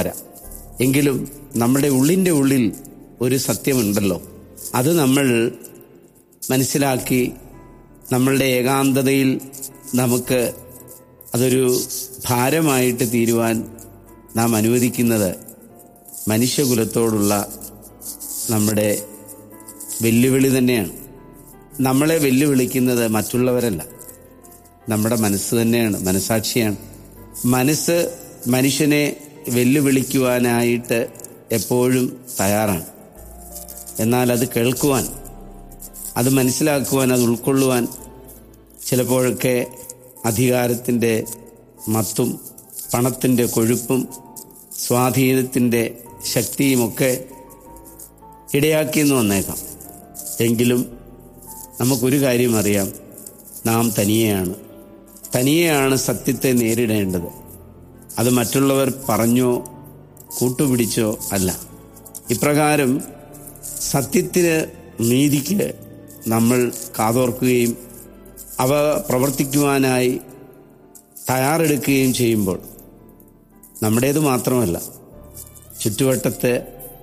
വരാം എങ്കിലും നമ്മുടെ ഉള്ളിൻ്റെ ഉള്ളിൽ ഒരു സത്യമുണ്ടല്ലോ അത് നമ്മൾ മനസ്സിലാക്കി നമ്മളുടെ ഏകാന്തതയിൽ നമുക്ക് അതൊരു ഭാരമായിട്ട് തീരുവാൻ നാം അനുവദിക്കുന്നത് മനുഷ്യകുലത്തോടുള്ള നമ്മുടെ വെല്ലുവിളി തന്നെയാണ് നമ്മളെ വെല്ലുവിളിക്കുന്നത് മറ്റുള്ളവരല്ല നമ്മുടെ മനസ്സ് തന്നെയാണ് മനസാക്ഷിയാണ് മനസ്സ് മനുഷ്യനെ വെല്ലുവിളിക്കുവാനായിട്ട് എപ്പോഴും തയ്യാറാണ് എന്നാൽ അത് കേൾക്കുവാൻ അത് മനസ്സിലാക്കുവാൻ അത് ഉൾക്കൊള്ളുവാൻ ചിലപ്പോഴൊക്കെ അധികാരത്തിൻ്റെ മത്തും പണത്തിൻ്റെ കൊഴുപ്പും സ്വാധീനത്തിൻ്റെ ശക്തിയുമൊക്കെ ഇടയാക്കിയെന്ന് വന്നേക്കാം എങ്കിലും നമുക്കൊരു കാര്യം അറിയാം നാം തനിയെയാണ് തനിയെയാണ് സത്യത്തെ നേരിടേണ്ടത് അത് മറ്റുള്ളവർ പറഞ്ഞോ കൂട്ടുപിടിച്ചോ അല്ല ഇപ്രകാരം സത്യത്തിന് നീതിക്ക് നമ്മൾ കാതോർക്കുകയും അവ പ്രവർത്തിക്കുവാനായി തയ്യാറെടുക്കുകയും ചെയ്യുമ്പോൾ നമ്മുടേത് മാത്രമല്ല ചുറ്റുവട്ടത്തെ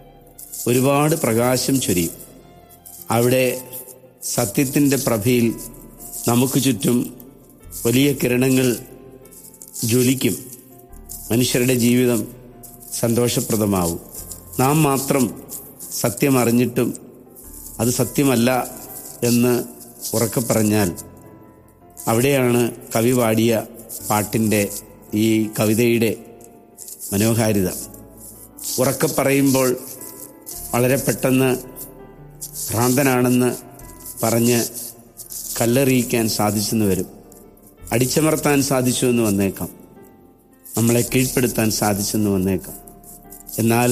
ഒരുപാട് പ്രകാശം ചൊരിയും അവിടെ സത്യത്തിൻ്റെ പ്രഭയിൽ നമുക്ക് ചുറ്റും വലിയ കിരണങ്ങൾ ജ്വലിക്കും മനുഷ്യരുടെ ജീവിതം സന്തോഷപ്രദമാവും നാം മാത്രം സത്യം അറിഞ്ഞിട്ടും അത് സത്യമല്ല എന്ന് ഉറക്കെ പറഞ്ഞാൽ അവിടെയാണ് കവി പാടിയ പാട്ടിൻ്റെ ഈ കവിതയുടെ മനോഹാരിത ഉറക്കെ പറയുമ്പോൾ വളരെ പെട്ടെന്ന് ഭ്രാന്തനാണെന്ന് പറഞ്ഞ് കല്ലെറിയിക്കാൻ സാധിച്ചെന്ന് വരും അടിച്ചമർത്താൻ സാധിച്ചു എന്ന് വന്നേക്കാം നമ്മളെ കീഴ്പ്പെടുത്താൻ സാധിച്ചെന്ന് വന്നേക്കാം എന്നാൽ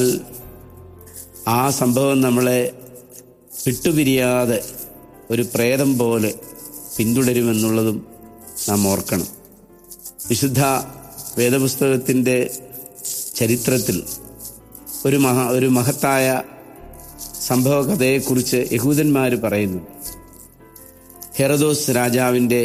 ആ സംഭവം നമ്മളെ വിട്ടുപിരിയാതെ ഒരു പ്രേതം പോലെ പിന്തുടരുമെന്നുള്ളതും നാം ഓർക്കണം വിശുദ്ധ വേദപുസ്തകത്തിൻ്റെ ചരിത്രത്തിൽ ഒരു മഹ ഒരു മഹത്തായ സംഭവ കഥയെക്കുറിച്ച് യഹൂദന്മാർ പറയുന്നു ഹെറദോസ് രാജാവിൻ്റെ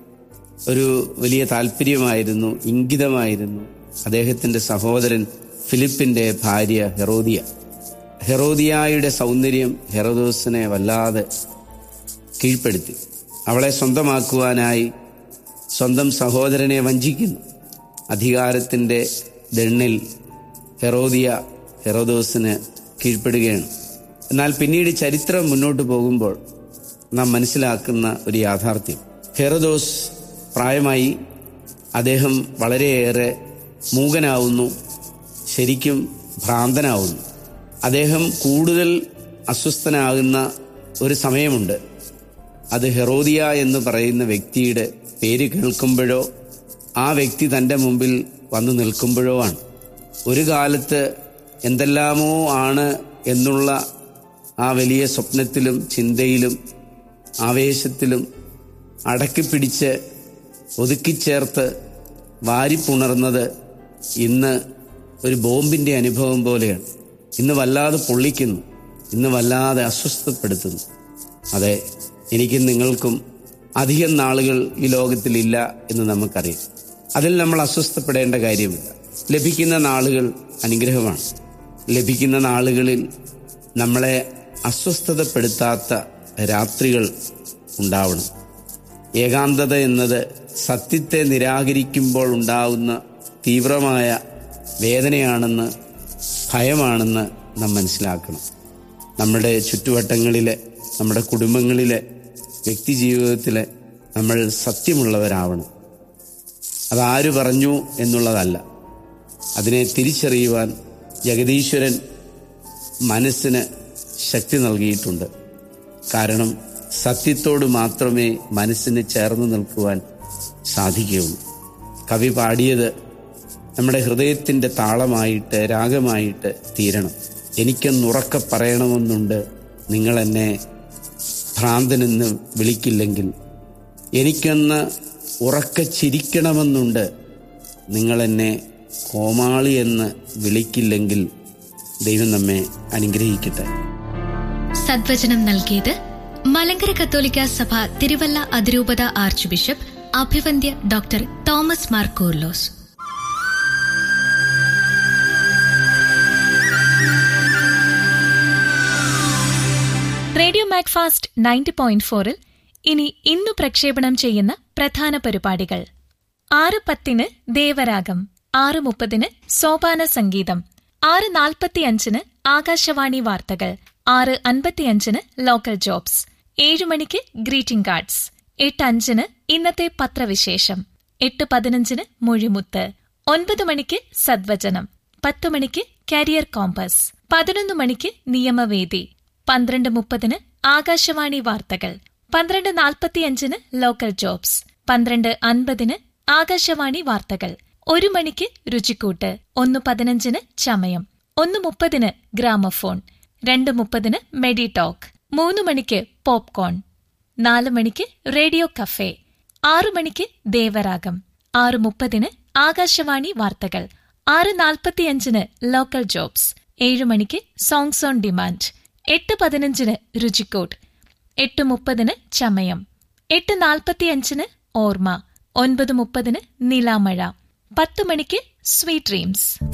ഒരു വലിയ താല്പര്യമായിരുന്നു ഇംഗിതമായിരുന്നു അദ്ദേഹത്തിൻ്റെ സഹോദരൻ ഫിലിപ്പിൻ്റെ ഭാര്യ ഹെറോദിയ ഹെറോദിയായുടെ സൗന്ദര്യം ഹെറോദോസിനെ വല്ലാതെ കീഴ്പ്പെടുത്തി അവളെ സ്വന്തമാക്കുവാനായി സ്വന്തം സഹോദരനെ വഞ്ചിക്കുന്നു അധികാരത്തിൻ്റെ ദണ്ണിൽ ഹെറോദിയ ഹെറോദോസിന് കീഴ്പ്പെടുകയാണ് എന്നാൽ പിന്നീട് ചരിത്രം മുന്നോട്ട് പോകുമ്പോൾ നാം മനസ്സിലാക്കുന്ന ഒരു യാഥാർത്ഥ്യം ഹെറോദോസ് പ്രായമായി അദ്ദേഹം വളരെയേറെ മൂകനാവുന്നു ശരിക്കും ഭ്രാന്തനാവുന്നു അദ്ദേഹം കൂടുതൽ അസ്വസ്ഥനാകുന്ന ഒരു സമയമുണ്ട് അത് ഹെറോദിയ എന്ന് പറയുന്ന വ്യക്തിയുടെ പേര് കേൾക്കുമ്പോഴോ ആ വ്യക്തി തൻ്റെ മുമ്പിൽ വന്നു നിൽക്കുമ്പോഴോ ആണ് ഒരു കാലത്ത് എന്തെല്ലാമോ ആണ് എന്നുള്ള ആ വലിയ സ്വപ്നത്തിലും ചിന്തയിലും ആവേശത്തിലും അടക്കിപ്പിടിച്ച് ഒതുക്കിച്ചേർത്ത് വാരിപ്പുണർന്നത് ഇന്ന് ഒരു ബോംബിൻ്റെ അനുഭവം പോലെയാണ് ഇന്ന് വല്ലാതെ പൊള്ളിക്കുന്നു ഇന്ന് വല്ലാതെ അസ്വസ്ഥപ്പെടുത്തുന്നു അതെ എനിക്കും നിങ്ങൾക്കും അധികം നാളുകൾ ഈ ലോകത്തിലില്ല എന്ന് നമുക്കറിയാം അതിൽ നമ്മൾ അസ്വസ്ഥപ്പെടേണ്ട കാര്യമില്ല ലഭിക്കുന്ന നാളുകൾ അനുഗ്രഹമാണ് ലഭിക്കുന്ന നാളുകളിൽ നമ്മളെ അസ്വസ്ഥതപ്പെടുത്താത്ത രാത്രികൾ ഉണ്ടാവണം ഏകാന്തത എന്നത് സത്യത്തെ നിരാകരിക്കുമ്പോൾ ഉണ്ടാവുന്ന തീവ്രമായ വേദനയാണെന്ന് ഭയമാണെന്ന് നാം മനസ്സിലാക്കണം നമ്മുടെ ചുറ്റുവട്ടങ്ങളിലെ നമ്മുടെ കുടുംബങ്ങളിലെ വ്യക്തി ജീവിതത്തിലെ നമ്മൾ സത്യമുള്ളവരാവണം അതാര് പറഞ്ഞു എന്നുള്ളതല്ല അതിനെ തിരിച്ചറിയുവാൻ ജഗദീശ്വരൻ മനസ്സിന് ശക്തി നൽകിയിട്ടുണ്ട് കാരണം സത്യത്തോട് മാത്രമേ മനസ്സിന് ചേർന്ന് നിൽക്കുവാൻ സാധിക്കുകയുള്ളൂ കവി പാടിയത് നമ്മുടെ ഹൃദയത്തിൻ്റെ താളമായിട്ട് രാഗമായിട്ട് തീരണം എനിക്കൊന്നുറക്കെ പറയണമെന്നുണ്ട് നിങ്ങൾ എന്നെ ഭ്രാന്തനെന്ന് വിളിക്കില്ലെങ്കിൽ എനിക്കൊന്ന് ഉറക്കെ ചിരിക്കണമെന്നുണ്ട് നിങ്ങൾ എന്നെ കോമാളി എന്ന് വിളിക്കില്ലെങ്കിൽ ദൈവം നമ്മെ അനുഗ്രഹിക്കട്ടെ സദ്വചനം നൽകിയത് മലങ്കര കത്തോലിക്ക സഭ തിരുവല്ല അതിരൂപത ആർച്ച് ബിഷപ്പ് അഭിവന്ദ്യ doctor Thomas Mar Koorilos radio Macfast ninety point ഫോറിൽ ഇനി ഇന്നു പ്രക്ഷേപണം ചെയ്യുന്ന പ്രധാന പരിപാടികൾ ആറ് പത്തിന് ദേവരാഗം ആറ് മുപ്പതിന് സോപാന സംഗീതം ആറ് നാൽപ്പത്തിയഞ്ചിന് ആകാശവാണി വാർത്തകൾ ആറ് അൻപത്തിയഞ്ചിന് ലോക്കൽ ജോബ്സ് ഏഴ് മണിക്ക് ഗ്രീറ്റിംഗ് കാർഡ്സ് എട്ട് അഞ്ചിന് ഇന്നത്തെ പത്രവിശേഷം എട്ട് പതിനഞ്ചിന് മൊഴിമുത്ത് ഒൻപത് മണിക്ക് സദ്വചനം പത്ത് മണിക്ക് കരിയർ കോമ്പസ് പതിനൊന്ന് മണിക്ക് നിയമവേദി പന്ത്രണ്ട് മുപ്പതിന് ആകാശവാണി വാർത്തകൾ പന്ത്രണ്ട് നാൽപ്പത്തിയഞ്ചിന് ലോക്കൽ ജോബ്സ് പന്ത്രണ്ട് അൻപതിന് ആകാശവാണി വാർത്തകൾ ഒരു മണിക്ക് രുചിക്കൂട്ട് ഒന്ന് പതിനഞ്ചിന് ചമയം ഒന്ന് മുപ്പതിന് ഗ്രാമഫോൺ രണ്ട് മുപ്പതിന് മെഡി ടോക്ക് മൂന്ന് മണിക്ക് പോപ്കോൺ നാല് മണിക്ക് റേഡിയോ കഫേ ആറു മണിക്ക് ദേവരാഗം ആറ് മുപ്പതിന് ആകാശവാണി വാർത്തകൾ ആറ് നാൽപ്പത്തിയഞ്ചിന് ലോക്കൽ ജോബ്സ് ഏഴ് മണിക്ക് സോങ്സ് ഓൺ ഡിമാൻഡ് എട്ട് പതിനഞ്ചിന് രുചിക്കോട്ട് എട്ട് മുപ്പതിന് ചമയം എട്ട് നാൽപ്പത്തിയഞ്ചിന് ഓർമ്മ ഒൻപത് മുപ്പതിന് നിലാമഴ പത്ത് മണിക്ക് സ്വീറ്റ് ഡ്രീംസ്